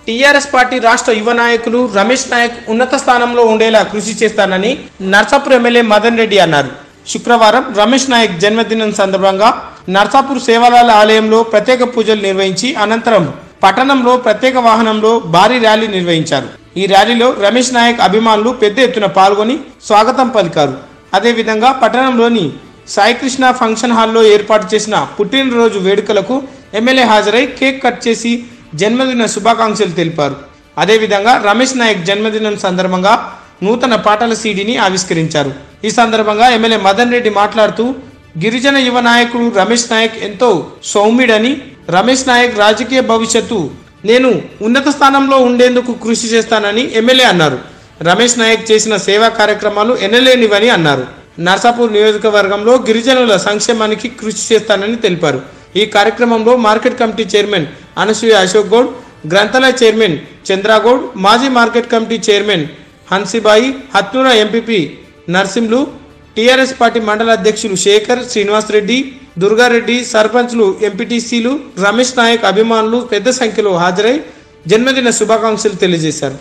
TRS party రాష్ట్ర యువ నాయకులు రమేష్ నాయక్ ఉన్నత స్థానంలో ఉండేలా కృషి చేస్తానని నర్సాపూర్ ఎమ్మెల్యే మదన్ రెడ్డి అన్నారు శుక్రవారం రమేష్ నాయక్ జన్మదినం సందర్భంగా నర్సాపూర్ సేవాలాల ఆలయంలో ప్రత్యేక పూజలు నిర్వహించి అనంతరం పట్టణంలో ప్రత్యేక వాహనంలో భారీ ర్యాలీ నిర్వహించారు ఈ ర్యాలీలో రమేష్ నాయక్ అభిమానులు పెద్ద ఎత్తున పాల్గొని స్వాగతం పలికారు అదేవిధంగా పట్టణంలోని సాయికృష్ణ ఫంక్షన్ హాల్లో ఏర్పాటు చేసిన పుట్టినరోజు వేడుకలకు ఎమ్మెల్యే హాజరై కేక్ కట్ చేసి జన్మదిన శుభాకాంక్షలు తెలిపారు అదేవిధంగా రమేష్ నాయక్ జన్మదినం సందర్భంగా నూతన పాటల సీడీని ఆవిష్కరించారు ఈ సందర్భంగా ఎమ్మెల్యే మదన్ రెడ్డి మాట్లాడుతూ గిరిజన యువ నాయకుడు రమేష్ నాయక్ ఎంతో సౌమ్యుడని రమేష్ నాయక్ రాజకీయ భవిష్యత్తు నేను ఉన్నత స్థానంలో ఉండేందుకు కృషి చేస్తానని ఎమ్మెల్యే అన్నారు రమేష్ నాయక్ చేసిన సేవా కార్యక్రమాలు ఎనలేనివని అన్నారు నర్సాపూర్ నియోజకవర్గంలో గిరిజనుల సంక్షేమానికి కృషి చేస్తానని తెలిపారు ఈ కార్యక్రమంలో market committee chairman Anasuya Ashok Goud గ్రంథాలయ చైర్మన్ చంద్రగౌడ్ మాజీ market committee chairman Hansibai Hatnoora MPP Narsimlu TRS party మండల అధ్యక్షులు శేఖర్ శ్రీనివాస్ రెడ్డి దుర్గారెడ్డి సర్పంచ్లు ఎంపీటీసీలు రమేష్ నాయక్ అభిమానులు పెద్ద సంఖ్యలో హాజరై జన్మదిన శుభాకాంక్షలు తెలియజేశారు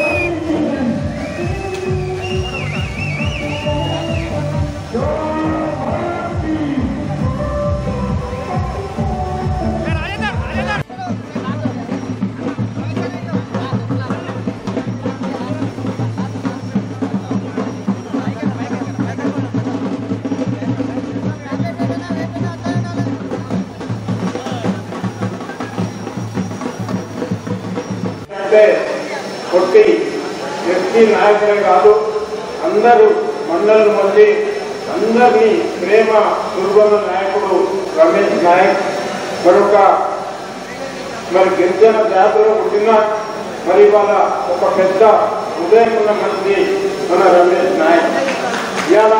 అంటే కొట్టి ఎస్టీ నాయకులే కాదు అందరూ మండలం మంది అందరినీ ప్రేమ దుర్గొన్న నాయకుడు రమేష్ నాయక్ మరొక మరి గిరిజన జాతిలో పుట్టిన మరి వాళ్ళ ఒక పెద్ద హృదయం ఉన్న మంది మన రమేష్ నాయక్ ఇవాళ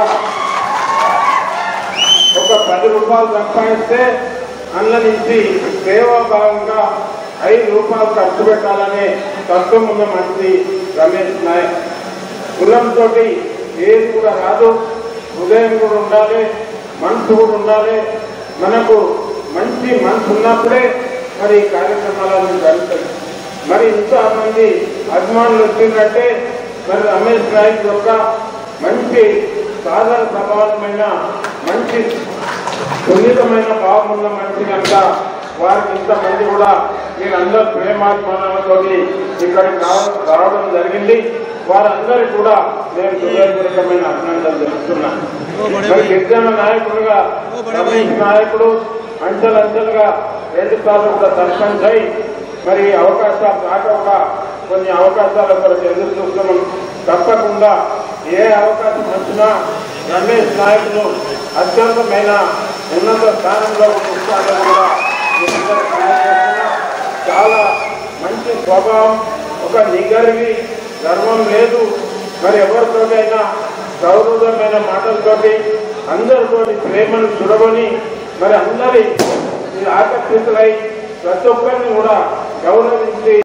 ఒక పది రూపాయలు సంపాదిస్తే అందులో నుంచి సేవాభావంగా ఐదు రూపాయలు ఖర్చు పెట్టాలనే తత్వం ఉన్న మనిషి రమేష్ నాయక్ కులంతో ఏది కూడా రాదు హృదయం కూడా ఉండాలి మనసు కూడా ఉండాలి మనకు మంచి మనసు ఉన్నప్పుడే మరి ఈ కార్యక్రమాలను జరుగుతాయి మరి ఇంతమంది అభిమానులు వచ్చిందంటే మరి రమేష్ నాయక్ యొక్క మంచి సాధారణ స్వభావమైన మంచి సున్నితమైన భావం ఉన్న మనిషి కనుక వారికి ఇంతమంది కూడా మీరందరూ ప్రేమాభిమానాలతో ఇక్కడికి రావడం రావడం జరిగింది వారందరికీ కూడా నేను హృదయపూర్వకమైన అభినందనలు తెలుపుతున్నాను మరి గిరిజన నాయకుడుగా రమేష్ నాయకుడు అంచెలంచెలుగా రెండు సార్లు కూడా సర్పంచ్ అయి మరి అవకాశాలు రాక కొన్ని అవకాశాల కొరకు ఎదురు చూస్తున్నాం తప్పకుండా ఏ అవకాశం వచ్చినా రమేష్ నాయకులు అత్యంతమైన ఉన్నత స్థానంలో ఉంచాలని కూడా మీ అందరికీ తెలియజేస్తున్నా. చాలా మంచి స్వభావం ఒక నిగర్వి గర్వం లేదు మరి ఎవరితోటైనా గౌరవమైన మాటలతోటి అందరితోటి ప్రేమను చూడమని మరి అందరి ఆకర్షితులై ప్రతి ఒక్కరిని కూడా గౌరవించి